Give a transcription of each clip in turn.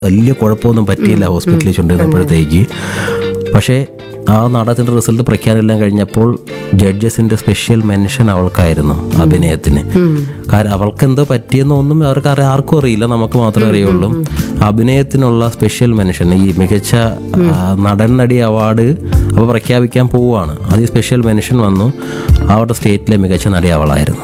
വലിയ കുഴപ്പമൊന്നും പറ്റിയില്ല ഹോസ്പിറ്റലിൽ കൊണ്ടുവന്നപ്പോഴത്തേക്ക് പക്ഷേ ആ നാടകത്തിന്റെ റിസൾട്ട് പ്രഖ്യാപനം കഴിഞ്ഞപ്പോൾ ജഡ്ജസിന്റെ സ്പെഷ്യൽ മെൻഷൻ അവൾക്കായിരുന്നു അഭിനയത്തിന് കാരണം അവൾക്ക് എന്തോ പറ്റിയെന്നൊന്നും അവർക്ക് അറിയാം ആർക്കും അറിയില്ല നമുക്ക് മാത്രമേ അറിയുള്ളൂ അഭിനയത്തിനുള്ള സ്പെഷ്യൽ മെൻഷൻ ഈ മികച്ച ആ, നടൻ നടി അവാർഡ് അപ്പോൾ പ്രഖ്യാപിക്കാൻ പോവുകയാണ് അത് ഈ സ്പെഷ്യൽ മെൻഷൻ വന്നു അവരുടെ സ്റ്റേറ്റിലെ മികച്ച നടി അവളായിരുന്നു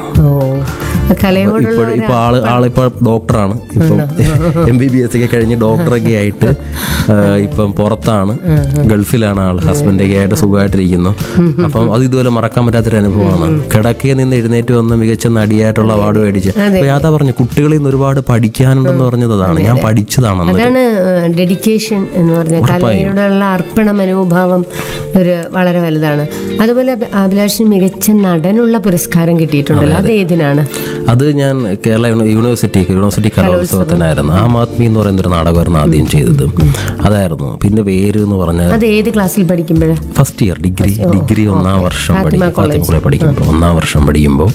ഓ കലയോടുള്ള ഇപ്പോൾ ഇപ്പൊ ആള് ആളിപ്പോ ഡോക്ടറാണ് ഇപ്പം എം ബി ബി എസ് ഒക്കെ കഴിഞ്ഞ് ഡോക്ടറൊക്കെ ആയിട്ട് ആ, ഇപ്പം പുറത്താണ് ഗൾഫിലാണ് ആൾ ഹസ്ബൻഡൊക്കെ ആയിട്ട് സുഖമായിട്ടിരിക്കുന്നു അപ്പം അത് ഇതുപോലെ മറക്കാൻ പറ്റാത്തൊരു അനുഭവമാണ് കിടക്കയിൽ നിന്ന് എഴുന്നേറ്റ് വന്ന് മികച്ച നടിയായിട്ടുള്ള അവാർഡ് മേടിച്ച് അപ്പൊ ഞാൻ അതാ പറഞ്ഞു കുട്ടികളിൽ നിന്ന് ഒരുപാട് പഠിക്കാനുണ്ടെന്ന് പറഞ്ഞത് അതാണ് ഞാൻ പഠിച്ചതാണെന്ന് അതാണ് ഡെഡിക്കേഷൻ എന്ന് പറഞ്ഞ കലയോടുള്ള അർപ്പണ മനോഭാവം ഒരു വളരെ വലുതാണ് അതുപോലെ അഭി- അഭിലാഷിന് മികച്ച നടനുള്ള പുരസ്കാരം കിട്ടിയിട്ടുണ്ടല്ലോ അത് ഏതിനാണ് അത് ഞാൻ കേരള യൂണി- യൂണിവേഴ്സിറ്റി യൂണിവേഴ്സിറ്റി കലോത്സവത്തിനായിരുന്നു ആം ആദ്മി എന്ന് പറയുന്ന ഒരു നാടകമായിരുന്നു ആദ്യം ചെയ്തത് അതായിരുന്നു പിന്നെ വേര് എന്ന് പറഞ്ഞാൽ അത് ഏത് ക്ലാസ്സിൽ പഠിക്കുമ്പോഴാണ് ഫസ്റ്റ് ഇയർ ഡിഗ്രി ഡിഗ്രി ഒന്നാം വർഷം പഠിക്കും ഫാത്തിമ കോളേജ് പഠിക്കുമ്പോൾ ഒന്നാം വർഷം പഠിക്കുമ്പോൾ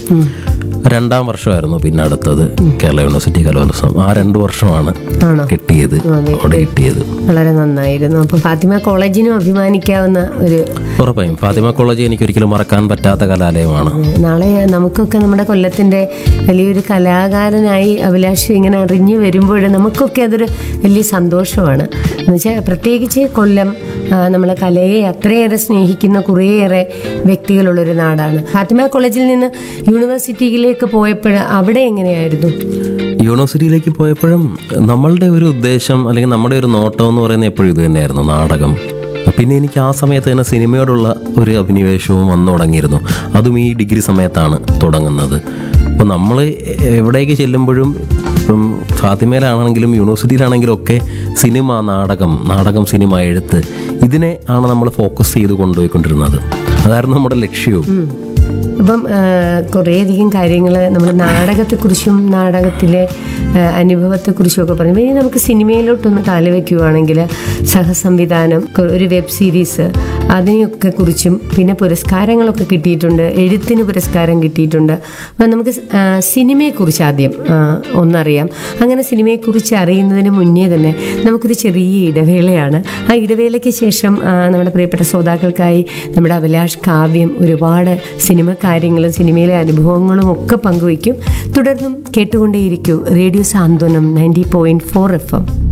രണ്ടാം വർഷമായിരുന്നു പിന്നെ അടുത്തത് കേരള യൂണിവേഴ്സിറ്റി കലോത്സവം ആ രണ്ട് വർഷമാണ് ആണോ കിട്ടിയത് അവിടെ കിട്ടിയത് വളരെ നന്നായിരുന്നു അപ്പൊ ഫാത്തിമ കോളേജിനും അഭിമാനിക്കാവുന്ന ഒരു ഉറപ്പായും ഫാത്തിമ കോളേജ് എനിക്ക് ഒരിക്കലും മറക്കാൻ പറ്റാത്ത കലാലയമാണ് നാളെ നമുക്കൊക്കെ നമ്മുടെ കൊല്ലത്തിന്റെ വലിയൊരു കലാകാരനായി അഭിലാഷ് ഇങ്ങനെ അറിഞ്ഞു വരുമ്പോൾ നമുക്കൊക്കെ അതൊരു വലിയ സന്തോഷമാണ് എന്നുവെച്ചാൽ പ്രത്യേകിച്ച് കൊല്ലം ആ, നമ്മളെ കലയെ അത്രയേറെ സ്നേഹിക്കുന്ന കുറേയേറെ വ്യക്തികളുള്ളൊരു നാടാണ് ഫാത്തിമ കോളേജിൽ നിന്ന് യൂണിവേഴ്സിറ്റിയിലേക്ക് പോയപ്പോൾ അവിടെ എങ്ങനെയായിരുന്നു യൂണിവേഴ്സിറ്റിയിലേക്ക് പോയപ്പോഴും നമ്മളുടെ ഒരു ഉദ്ദേശം അല്ലെങ്കിൽ നമ്മുടെ ഒരു നോട്ടം എന്ന് പറയുന്നത് എപ്പോഴും ഇത് തന്നെയായിരുന്നു നാടകം പിന്നെ എനിക്ക് ആ സമയത്ത് തന്നെ സിനിമയോടുള്ള ഒരു അഭിനിവേശവും വന്നു തുടങ്ങിയിരുന്നു അതും ഈ ഡിഗ്രി സമയത്താണ് തുടങ്ങുന്നത് അപ്പോൾ നമ്മൾ എവിടേക്ക് ചെല്ലുമ്പോഴും ഇപ്പം ഫാത്തിമയിലാണെങ്കിലും യൂണിവേഴ്സിറ്റിയിലാണെങ്കിലും ഒക്കെ സിനിമ നാടകം നാടകം സിനിമ എഴുത്ത് ഇതിനെ ആണ് നമ്മൾ ഫോക്കസ് ചെയ്ത് കൊണ്ടുപോയിക്കൊണ്ടിരുന്നത് അതായിരുന്നു നമ്മുടെ ലക്ഷ്യവും അപ്പം ആ, കുറേയധികം കാര്യങ്ങൾ നമ്മൾ നാടകത്തെക്കുറിച്ചും നാടകത്തിലെ ആ, അനുഭവത്തെക്കുറിച്ചും ഒക്കെ പറഞ്ഞു ഇനി നമുക്ക് സിനിമയിലോട്ടൊന്ന് കാലുവെക്കുകയാണെങ്കിൽ സഹസംവിധാനം കൊ- ഒരു വെബ് സീരീസ് അതിനെയൊക്കെ കുറിച്ചും പിന്നെ പുരസ്കാരങ്ങളൊക്കെ കിട്ടിയിട്ടുണ്ട് എഴുത്തിന് പുരസ്കാരം കിട്ടിയിട്ടുണ്ട് അപ്പം നമുക്ക് സ്- ആ, സിനിമയെക്കുറിച്ച് ആദ്യം ആ, ഒന്നറിയാം അങ്ങനെ സിനിമയെക്കുറിച്ച് അറിയുന്നതിന് മുന്നേ തന്നെ നമുക്കൊരു ചെറിയ ഇടവേളയാണ് ആ ഇടവേളയ്ക്ക് ശേഷം ആ, നമ്മുടെ പ്രിയപ്പെട്ട ശ്രോതാക്കൾക്കായി നമ്മുടെ അഭിലാഷ് കാവ്യം ഒരുപാട് സിനിമ കാര്യങ്ങളും സിനിമയിലെ അനുഭവങ്ങളും ഒക്കെ പങ്കുവയ്ക്കും തുടർന്നും കേട്ടുകൊണ്ടേയിരിക്കൂ radio Santhwanam ninety point four F M